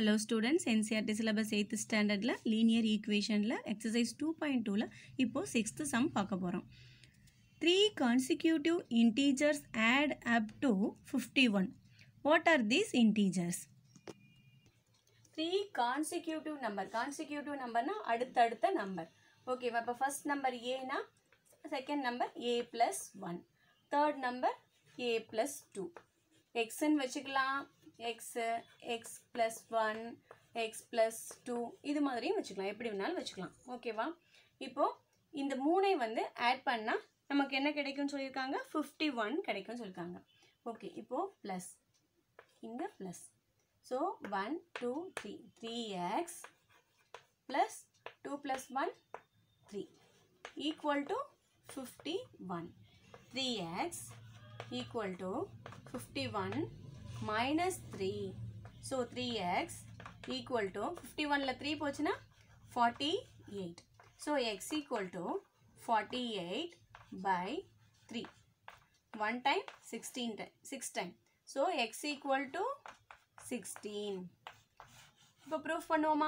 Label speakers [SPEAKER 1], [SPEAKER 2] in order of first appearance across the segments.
[SPEAKER 1] Hello students NCERT syllabus eighth ஸ்டாண்டர்டில் linear ஈக்குவேஷனில் exercise two point டூவில் இப்போது சிக்ஸ்த்து சம் பார்க்க போகிறோம் three consecutive integers add up to fifty one what are these integers three consecutive number consecutive நம்பர்னா அடுத்தடுத்த number ஓகேவா இப்போ ஃபர்ஸ்ட் நம்பர் ஏனா second number A plus one third number A plus two எக்ஸ்ன்னு வச்சுக்கலாம் x x plus one x plus two இது மாதிரியும் வச்சுக்கலாம் எப்படி வேணாலும் வச்சுக்கலாம் ஓகேவா இப்போது இந்த மூணை வந்து ஆட் பண்ணால் நமக்கு என்ன கிடைக்கும்னு சொல்லியிருக்காங்க ஃபிஃப்டி ஒன் கிடைக்கும்னு சொல்லியிருக்காங்க ஓகே இப்போது ப்ளஸ் இங்கே plus so one two three three x plus two plus one three equal to fifty one three x equal to 51 minus 3. So 3x equal to 51 ல 3 போச்சுனா 48. So x equal to 48 by 3. 1 time 16 time 6 time. So x equal to 16. இப்போ proof பண்ணுவோமா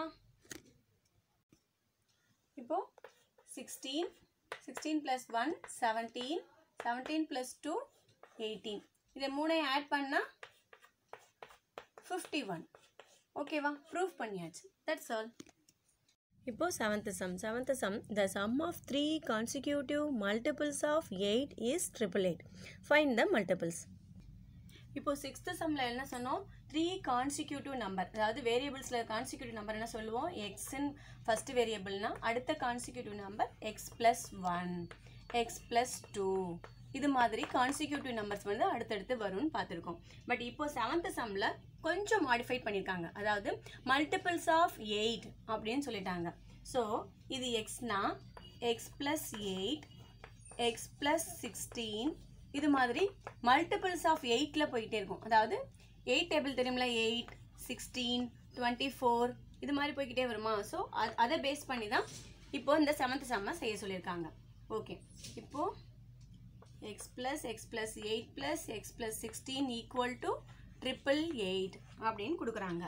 [SPEAKER 1] இப்போ 16 16 plus 1 17 17 plus 2 eighteen இதை மூணையும் add பண்ணால் fifty one ஓகேவா proof பண்ணியாச்சு தட்ஸ் ஆல் இப்போ seventh sum seventh sum the sum of three consecutive multiples of eight is triple eight find the multiples இப்போ சிக்ஸ்த்து சம்மில் என்ன சொன்னோம் த்ரீ கான்சிக்யூட்டிவ் நம்பர் அதாவது வேரியபிள்ஸில் கான்சிக்யூட்டிவ் நம்பர் என்ன சொல்லுவோம் எக்ஸின் ஃபஸ்ட் வேரியபிள்னா அடுத்த consecutive number x plus one x plus two இது மாதிரி கான்சிக்யூட்டிவ் நம்பர்ஸ் வந்து அடுத்தடுத்து வரும்னு பார்த்துருக்கோம் பட் இப்போ செவன்த் சம்மில் கொஞ்சம் மாடிஃபைட் பண்ணியிருக்காங்க அதாவது மல்டிபிள்ஸ் ஆஃப் எயிட் அப்படின்னு சொல்லிட்டாங்க ஸோ இது எக்ஸ்னா x plus eight x plus sixteen இது மாதிரி மல்டிபிள்ஸ் ஆஃப் எயிட்டில் போயிட்டே இருக்கும் அதாவது எயிட் டேபிள் தெரியுமில எயிட் சிக்ஸ்டீன் டுவெண்ட்டி ஃபோர் இது மாதிரி போய்கிட்டே வருமா ஸோ அதை பேஸ் பண்ணி தான் இப்போது இந்த செவன்த் செம்ம செய்ய சொல்லியிருக்காங்க ஓகே இப்போது x plus x plus 8 plus x plus 16 equal to triple 8 அப்படின்னு கொடுக்குறாங்க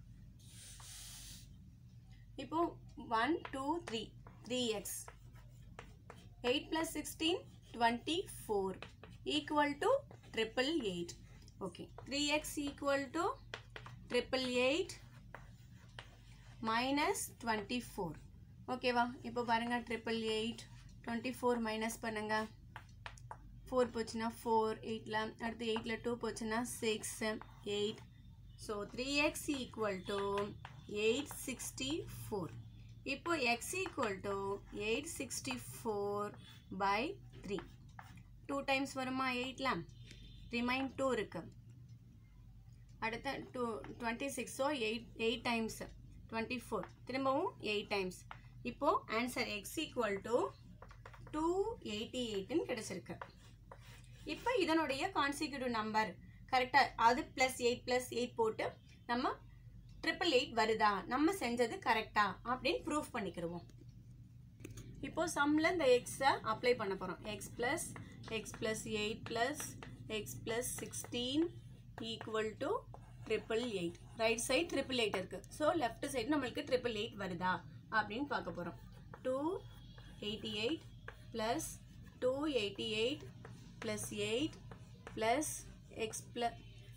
[SPEAKER 1] இப்போ 1 2 3 3x 8 plus 16 24 equal to triple 8 okay 3x equal to triple 8 minus 24 ஓகேவா இப்போ பாருங்க triple eight twenty four minus பண்ணுங்க ஃபோர் போச்சுன்னா ஃபோர் எயிட்டில் அடுத்து எயிட்டில் டூ போச்சுன்னா six eight so three x equal to eight sixty four இப்போ x equal to eight sixty four by three two times வருமா எயிட்டில் ரிமைன் டூ இருக்கு அடுத்த டூ டுவெண்ட்டி சிக்ஸோ eight eight times twenty four திரும்பவும் எயிட் டைம்ஸ் இப்போது answer x equal to two eighty எயிட்டுன்னு கிடச்சிருக்கு இப்போ இதனுடைய கான்சிக்யூட்டிவ் நம்பர் கரெக்டாக அது ப்ளஸ் எயிட் ப்ளஸ் எயிட் போட்டு நம்ம ட்ரிபிள் எயிட் வருதா நம்ம செஞ்சது கரெக்டா அப்படின்னு ப்ரூஃப் பண்ணிக்கிடுவோம் இப்போ சம்மில் இந்த எக்ஸை அப்ளை பண்ண போகிறோம் x plus x plus eight plus x plus sixteen equal to triple eight right side triple eight இருக்குது ஸோ லெஃப்ட் சைடு நம்மளுக்கு ட்ரிபிள் எயிட் வருதா அப்படின்னு பார்க்க போகிறோம் two eighty eight plus two eighty eight plus 8 plus x plus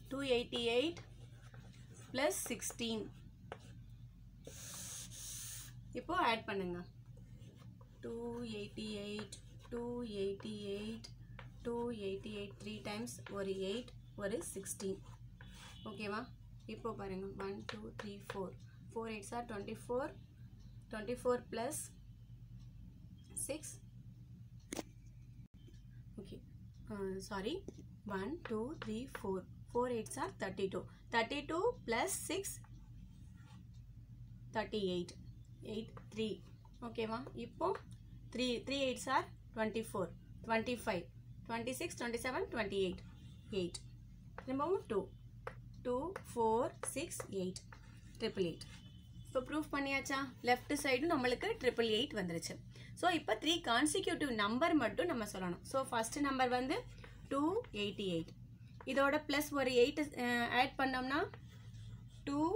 [SPEAKER 1] 288 plus 16 இப்போ add பண்ணுங்க 288 288 288 three times ஒரு eight ஒரு சிக்ஸ்டீன் ஓகேவா இப்போ பாருங்க one two three four four eights are twenty four twenty four plus six okay sorry 1 2 3 4 4 8s are 32 32 plus 6 38 8 3 ஓகேவா இப்போ 3 3 8s are 24 25 26 27 28 8 திரும்பவும் 2 2 4 6 8 ட்ரிபிள் எயிட் இப்போ ப்ரூஃப் பண்ணியாச்சா லெஃப்ட் சைடு நம்மளுக்கு ட்ரிபிள் எயிட் வந்துருச்சு ஸோ இப்போ த்ரீ கான்சிக்யூட்டிவ் நம்பர் மட்டும் நம்ம சொல்லணும் ஸோ ஃபஸ்ட்டு நம்பர் வந்து டூ எயிட்டி எயிட் இதோட ப்ளஸ் ஒரு எயிட் ஆட் பண்ணோம்னா டூ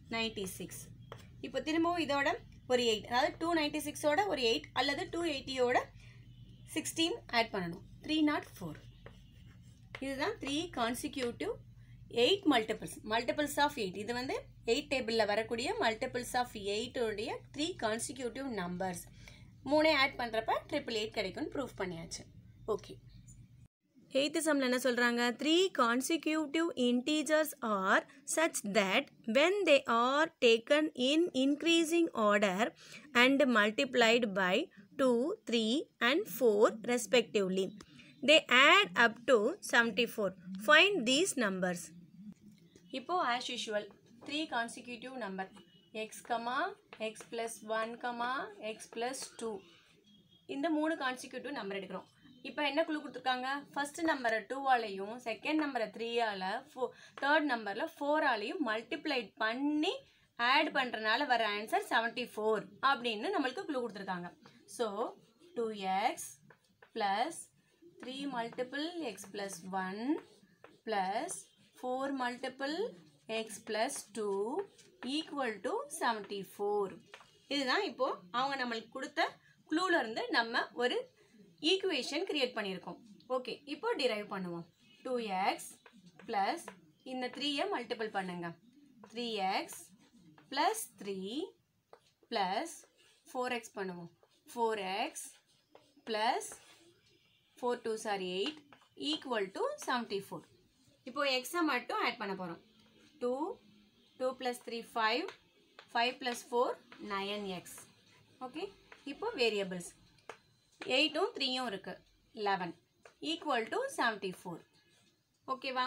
[SPEAKER 1] நைன்டி சிக்ஸ் இப்போ திரும்பவும் இதோட ஒரு எயிட் அதாவது டூ நைன்டி சிக்ஸோட ஒரு எயிட் அல்லது டூ எயிட்டியோட சிக்ஸ்டீன் ஆட் பண்ணணும் த்ரீ நாட் ஃபோர் இதுதான் three consecutive eight multiples multiples of eight இது வந்து எயிட் டேபிளில் வரக்கூடிய மல்டிபிள்ஸ் ஆஃப் எயிட்டோடைய த்ரீ கான்சிக்யூட்டிவ் நம்பர்ஸ் மூணே ஆட் பண்ணுறப்ப ட்ரிபிள் எயிட் கிடைக்கும்னு ப்ரூவ் பண்ணியாச்சு ஓகே எயித்து சம்மில் என்ன சொல்கிறாங்க three consecutive integers are such that when they are taken in increasing order and multiplied by two three and four respectively they add up to seventy four find these numbers இப்போது as usual three consecutive number x comma x plus one comma x plus two இந்த மூணு consecutive number எடுக்கிறோம் இப்போ என்ன குழு கொடுத்துருக்காங்க first நம்பரை டூவாலையும் second நம்பரை த்ரீயால் ஃபோ தேர்ட் நம்பரில் ஃபோராலையும் மல்டிப்ளைட் பண்ணி ஆட் பண்ணுறனால வர ஆன்சர் செவன்ட்டி ஃபோர் அப்படின்னு நம்மளுக்கு குழு கொடுத்துருக்காங்க so two x plus three multiple x plus one plus four multiple x plus two equal to seventy four இதுதான் இப்போது அவங்க நம்மளுக்கு கொடுத்த க்ளூவில் இருந்து நம்ம ஒரு ஈக்குவேஷன் கிரியேட் பண்ணியிருக்கோம் ஓகே இப்போ டிரைவ் பண்ணுவோம் டூ எக்ஸ் ப்ளஸ் இந்த த்ரீயை மல்டிபிள் பண்ணுங்க three x plus three plus four x பண்ணுவோம் four x plus four two சார் eight equal to seventy four இப்போது எக்ஸை மட்டும் ஆட் பண்ண போகிறோம் two two plus three five five plus four nine x okay இப்போ வேரியபிள்ஸ் எயிட்டும் த்ரீயும் இருக்குது eleven equal to seventy four ஓகேவா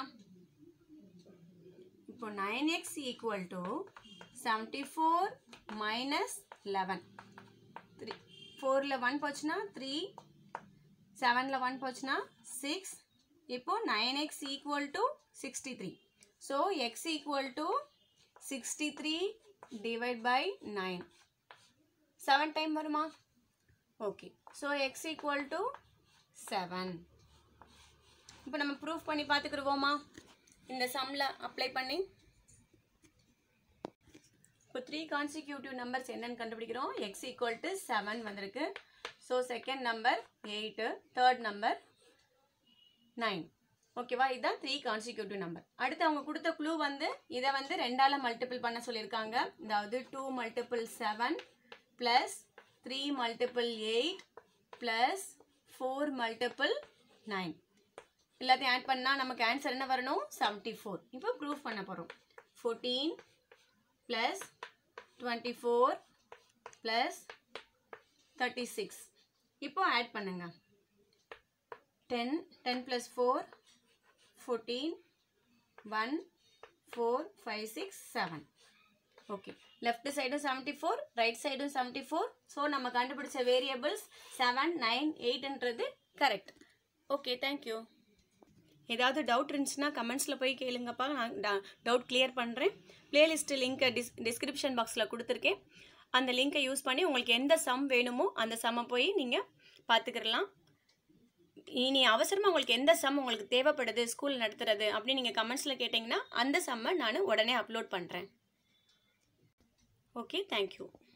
[SPEAKER 1] இப்போ nine x equal to seventy four minus eleven three ஃபோரில் ஒன் போச்சுன்னா த்ரீ செவனில் ஒன் போச்சுன்னா சிக்ஸ் இப்போ nine x equal to sixty three so x equal to sixty three divide by nine seven time வருமா okay so x equal to seven இப்போ நம்ம proof பண்ணி பார்த்துக்கிடுவோமா இந்த சம்மில் அப்ளை பண்ணி இப்போ த்ரீ கான்சிக்யூட்டிவ் நம்பர்ஸ் என்னன்னு கண்டுபிடிக்கிறோம் எக்ஸ் ஈக்குவல் டு செவன் வந்திருக்கு so second number eight third number nine ஓகேவா இதுதான் த்ரீ கான்சிக்யூட்டிவ் நம்பர் அடுத்து அவங்க கொடுத்த க்ளூ வந்து இதை வந்து ரெண்டால் மல்டிபிள் பண்ண சொல்லியிருக்காங்க அதாவது two multiple seven plus three multiple eight plus four multiple nine எல்லாத்தையும் ஆட் பண்ணால் நமக்கு ஆன்சர் என்ன வரணும் செவன்ட்டி ஃபோர் இப்போ ப்ரூஃப் பண்ண போகிறோம் fourteen plus twenty four plus thirty six இப்போ ஆட் பண்ணுங்க ten ten plus four fourteen one four five six seven okay left சைடும் செவன்ட்டி ஃபோர் ரைட் சைடும் செவன்ட்டி ஃபோர் ஸோ நம்ம கண்டுபிடிச்ச வேரியபிள்ஸ் செவன் நைன் எயிட்ன்றது கரெக்ட் ஓகே தேங்க்யூ ஏதாவது doubt இருந்துச்சுன்னா கமெண்ட்ஸில் போய் கேளுங்கப்பா நான் டவுட் கிளியர் பண்ணுறேன் பிளேலிஸ்ட் லிங்க்கை டிஸ் டிஸ்கிரிப்ஷன் பாக்ஸில் கொடுத்துருக்கேன் அந்த லிங்க்கை யூஸ் பண்ணி உங்களுக்கு எந்த சம் வேணுமோ அந்த சம்மை போய் நீங்கள் பார்த்துக்கிடலாம் இனி அவசரமாக உங்களுக்கு எந்த சம் உங்களுக்கு தேவைப்படுது ஸ்கூல் நடத்துறது அப்படின்னு நீங்கள் கமெண்ட்ஸில் கேட்டிங்கன்னா அந்த சம்மை நான் உடனே அப்லோட் பண்ணுறேன் ஓகே தேங்க்யூ